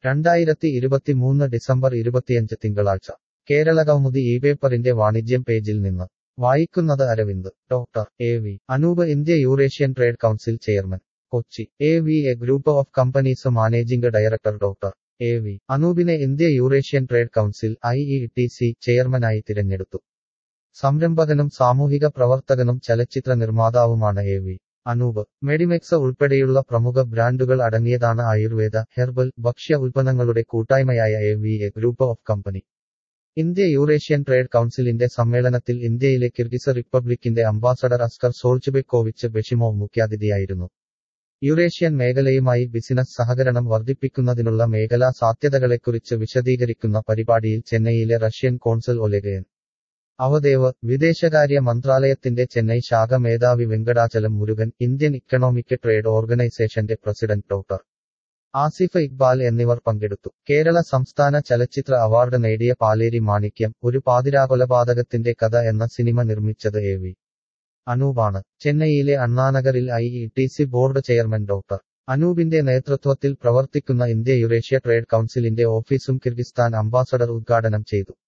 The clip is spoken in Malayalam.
രണ്ടായിരത്തി ഇരുപത്തിമൂന്ന് ഡിസംബർ ഇരുപത്തിയഞ്ച് തിങ്കളാഴ്ച കേരള കൗമുദി ഈ പേപ്പറിന്റെ വാണിജ്യം പേജിൽ നിന്ന് വായിക്കുന്നത് Aravind doctor A V Anoop India Eurasian trade council chairman Kochi A V A group of companies managing director doctor A V അനൂപിനെ India Eurasian trade council I E T C ചെയർമാനായി തിരഞ്ഞെടുത്തു സംരംഭകനും സാമൂഹിക പ്രവർത്തകനും ചലച്ചിത്ര നിർമ്മാതാവുമാണ് എ വി അനൂപ് മെഡിമെക്സ് ഉൾപ്പെടെയുള്ള പ്രമുഖ ബ്രാൻഡുകൾ അടങ്ങിയതാണ് ആയുർവേദ ഹെർബൽ ഭക്ഷ്യ ഉൽപ്പന്നങ്ങളുടെ കൂട്ടായ്മയായ A V A group of company India Eurasian trade കൗൺസിലിന്റെ സമ്മേളനത്തിൽ ഇന്ത്യയിലെ കിർഗിസ് റിപ്പബ്ലിക്കിന്റെ അംബാസഡർ അസ്കർ സോൾച്ചുബെക്കോവിച്ച് ബെഷിമോവ് മുഖ്യാതിഥിയായിരുന്നു യൂറേഷ്യൻ മേഖലയുമായി ബിസിനസ് സഹകരണം വർദ്ധിപ്പിക്കുന്നതിനുള്ള മേഖലാ സാധ്യതകളെക്കുറിച്ച് വിശദീകരിക്കുന്ന പരിപാടിയിൽ ചെന്നൈയിലെ റഷ്യൻ കോൺസൽ ഒലെഗയൻ അവദേവ് വിദേശകാര്യ മന്ത്രാലയത്തിന്റെ ചെന്നൈ ശാഖ മേധാവി Venkatachalam Murugan Indian economic trade ഓർഗനൈസേഷന്റെ പ്രസിഡന്റ് ഡോക്ടർ ആസിഫ് ഇക്ബാൽ എന്നിവർ പങ്കെടുത്തു കേരള സംസ്ഥാന ചലച്ചിത്ര അവാർഡ് നേടിയ പാലേരി മാണിക്യം ഒരു പാതിരാകൊലപാതകത്തിന്റെ കഥ എന്ന സിനിമ നിർമ്മിച്ചത് എ വി അനൂപാണ് ചെന്നൈയിലെ അണ്ണാനഗറിൽ I E T C board chairman doctor അനൂപിന്റെ നേതൃത്വത്തിൽ പ്രവർത്തിക്കുന്ന ഇന്ത്യ യുറേഷ്യ ട്രേഡ് കൗൺസിലിന്റെ ഓഫീസും കിർഗിസ്ഥാൻ അംബാസഡർ ഉദ്ഘാടനം ചെയ്തു